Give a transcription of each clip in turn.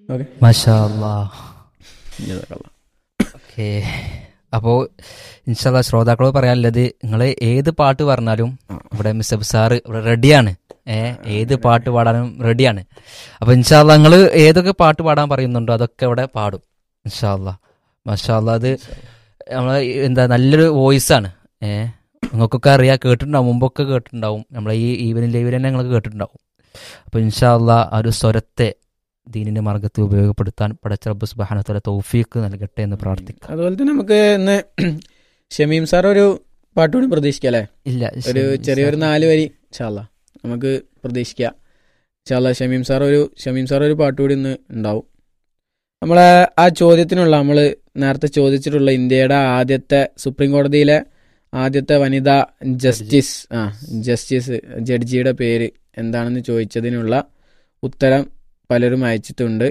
Okay മാഷാ okay അപ്പോൾ ഇൻഷാല്ല ശ്രോതാക്കളോട് പറയാനുള്ളത് നിങ്ങൾ ഏത് പാട്ട് പറഞ്ഞാലും ഇവിടെ മിസ്സബ് സാറ് ഇവിടെ റെഡിയാണ് ഏ ഏത് പാട്ട് പാടാനും റെഡിയാണ് അപ്പോൾ ഇൻഷാല്ല നിങ്ങൾ ഏതൊക്കെ പാട്ട് പാടാൻ പറയുന്നുണ്ടോ അതൊക്കെ ഇവിടെ പാടും ഇൻഷാല്ല മാഷാല്ല അത് നമ്മളെ എന്താ നല്ലൊരു വോയിസ് ആണ് ഏ നിങ്ങൾക്കൊക്കെ അറിയാം കേട്ടിട്ടുണ്ടാവും മുമ്പൊക്കെ കേട്ടിട്ടുണ്ടാവും നമ്മളെ ഈ ഈവനിങ് ലൈവിൽ തന്നെ നിങ്ങൾക്ക് കേട്ടിട്ടുണ്ടാവും അപ്പോൾ ഇൻഷാല്ല ആ ഒരു സ്വരത്തെ ദീനിന്റെ മാർഗത്തിൽ ഉപയോഗപ്പെടുത്താൻ പടച്ച റബ്ബ് സുബ്ഹാനഹു തൗഫീഖ് നൽകട്ടെ എന്ന് പ്രാർത്ഥിക്കാം അതുപോലെ തന്നെ നമുക്ക് ഇന്ന് ഷമീം സാർ ഒരു പാട്ട് കൂടി പ്രതീക്ഷിക്കാം അല്ലേ ഇല്ല ഒരു ചെറിയൊരു നാല് വരി ഷാല്ല നമുക്ക് പ്രതീക്ഷിക്കാം ഷാല്ല ഷമീം സാർ ഒരു ഷമീം സാർ ഒരു പാട്ട് കൂടി ഇന്ന് ഉണ്ടാവും നമ്മളെ ആ ചോദ്യത്തിനുള്ള നമ്മൾ നേരത്തെ ചോദിച്ചിട്ടുള്ള ഇന്ത്യയുടെ ആദ്യത്തെ സുപ്രീം കോടതിയിലെ ആദ്യത്തെ വനിതാ ജസ്റ്റിസ് ആ ജസ്റ്റിസ് ജഡ്ജിയുടെ പേര് എന്താണെന്ന് ചോദിച്ചതിനുള്ള ഉത്തരം പലരും അയച്ചിട്ടുണ്ട്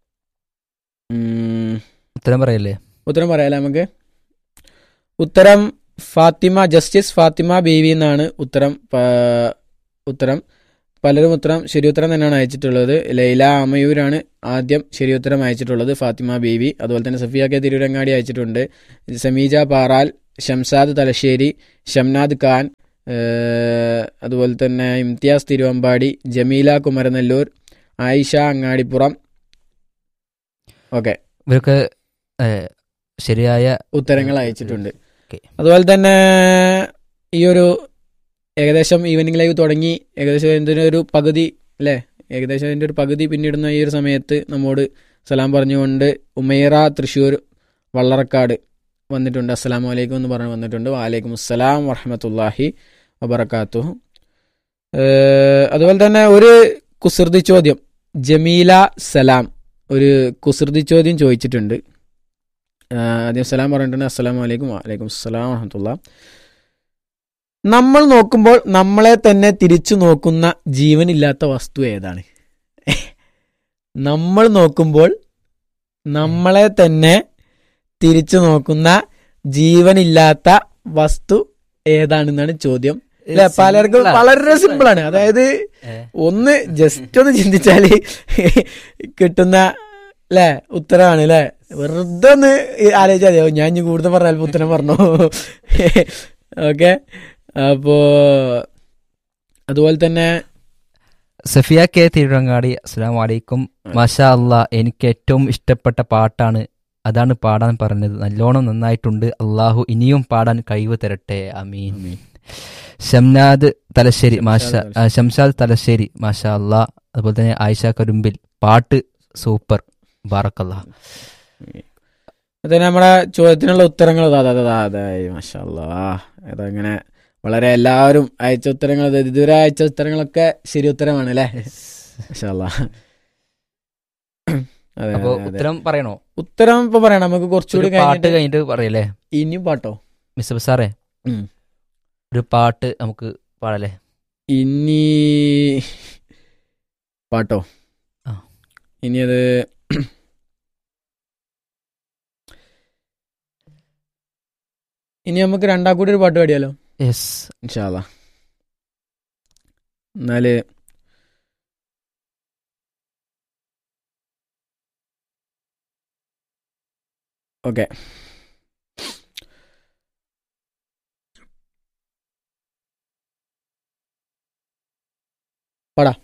ഉം, ഉത്തരം പറയല്ലേ ഉത്തരം പറയാലേ നമുക്ക് ഉത്തരം ഫാത്തിമ ജസ്റ്റിസ് ഫാത്തിമ ബീവി എന്നാണ് ഉത്തരം പ- ഉത്തരം പലരും ഉത്തരം ശരിയുത്തരം തന്നെയാണ് അയച്ചിട്ടുള്ളത് ലൈല അമയൂരാണ് ആദ്യം ശരിയുത്തരം അയച്ചിട്ടുള്ളത് ഫാത്തിമ ബീവി അതുപോലെ തന്നെ സഫിയ കെ തിരുരങ്ങാടി അയച്ചിട്ടുണ്ട് സമീജ പാറാൽ ഷംസാദ് തലശ്ശേരി ഷംനാദ് ഖാൻ ഏഹ്, അതുപോലെ തന്നെ ഇംതിയാസ് തിരുവമ്പാടി ജമീല കുമരനെല്ലൂർ ആയിഷ അങ്ങാടിപ്പുറം ഓക്കെ ഇവരൊക്കെ ഏ, ശരിയായ ഉത്തരങ്ങൾ അയച്ചിട്ടുണ്ട് ഓക്കെ. അതുപോലെ തന്നെ ഈ ഒരു ഏകദേശം ഈവനിങ് ലൈവ് തുടങ്ങി ഏകദേശം ഇതിൻ്റെ ഒരു പകുതി അല്ലേ ഏകദേശം അതിൻ്റെ ഒരു പകുതി പിന്നിടുന്ന ഈ ഒരു സമയത്ത് നമ്മോട് സലാം പറഞ്ഞുകൊണ്ട് ഉമേറ തൃശ്ശൂർ വള്ളറക്കാട് വന്നിട്ടുണ്ട് അസ്സലാമു അലൈക്കും എന്ന് പറഞ്ഞ് വന്നിട്ടുണ്ട് വാലൈക്കും അസ്സലാം വറഹമത്തല്ലാഹി വബർക്കാത്തു അതുപോലെ തന്നെ ഒരു കുസൃതി ചോദ്യം ജമീല സലാം ഒരു കുസൃതി ചോദ്യം ചോദിച്ചിട്ടുണ്ട് ആ, ആദ്യം സലാം പറഞ്ഞിട്ടുണ്ട് അസ്സലാമു അലൈക്കും വലൈക്കും അസ്സലാം വറഹമത്തുള്ള നമ്മൾ നോക്കുമ്പോൾ നമ്മളെ തന്നെ തിരിച്ചു നോക്കുന്ന ജീവനില്ലാത്ത വസ്തു ഏതാണ് നമ്മൾ നോക്കുമ്പോൾ നമ്മളെ തന്നെ തിരിച്ചു നോക്കുന്ന ജീവനില്ലാത്ത വസ്തു ഏതാണെന്നാണ് ചോദ്യം അല്ലെ പലർക്കും വളരെ സിമ്പിൾ ആണ് അതായത് ഏ, ഒന്ന് ജസ്റ്റ് ഒന്ന് ചിന്തിച്ചാല് കിട്ടുന്ന അല്ലേ ഉത്തരമാണ് അല്ലേ വെറുതെ ഒന്ന് ആലോചിച്ചാൽ മതിയാവും ഞാൻ ഇനി കൂടുതൽ പറഞ്ഞാൽ ഉത്തരം പറഞ്ഞു ഓക്കെ അപ്പോ അതുപോലെ തന്നെ സഫിയ കെ തിരുവങ്ങാടി അസ്സലാമു അലൈക്കും മാഷാ അല്ലാ എനിക്ക് ഏറ്റവും ഇഷ്ടപ്പെട്ട പാട്ടാണ് അതാണ് പാടാൻ പറഞ്ഞത് നല്ലോണം നന്നായിട്ടുണ്ട് അള്ളാഹു ഇനിയും പാടാൻ കഴിവ് തരട്ടെ അമീൻ ഷംനാദ് തലശ്ശേരി മാഷ ആ, ഷംഷാദ് തലശ്ശേരി മാഷാ അല്ലാ അതുപോലെ തന്നെ ആയിഷ കരുമ്പിൽ പാട്ട് സൂപ്പർ ബാറക്കല്ലാ അതെ നമ്മുടെ ചോദ്യത്തിനുള്ള ഉത്തരങ്ങൾ അതാ അതാ അതാ അതെ മഷാല്ലാ അതങ്ങനെ വളരെ എല്ലാവരും അയച്ച ഉത്തരങ്ങൾ അതായത് ഇതുവരെ അയച്ച ഉത്തരങ്ങളൊക്കെ ശരി ഉത്തരമാണ് അല്ലേ മഷാല്ലാ അതെ അപ്പൊ അതെ, അതെ. ഉത്തരം പറയണോ ഉത്തരം ഇപ്പൊ പറയണം നമുക്ക് കുറച്ചുകൂടി ഒരു പാട്ട് കഴിഞ്ഞിട്ട് കഴിഞ്ഞിട്ട് പറയല്ലേ ഇനിയും പാട്ടോ മിസ് സാറേ ഉം. ഒരു പാട്ട് നമുക്ക് പാടല്ലേ ഇനി പാട്ടോ ആ. ഇനി അത് ഇനി നമുക്ക് രണ്ടാം കൂടി ഒരു പാട്ട് പാടിയാലോ യെസ് ഇൻഷാല്ല എന്നാല് ഓക്കെ പാടാ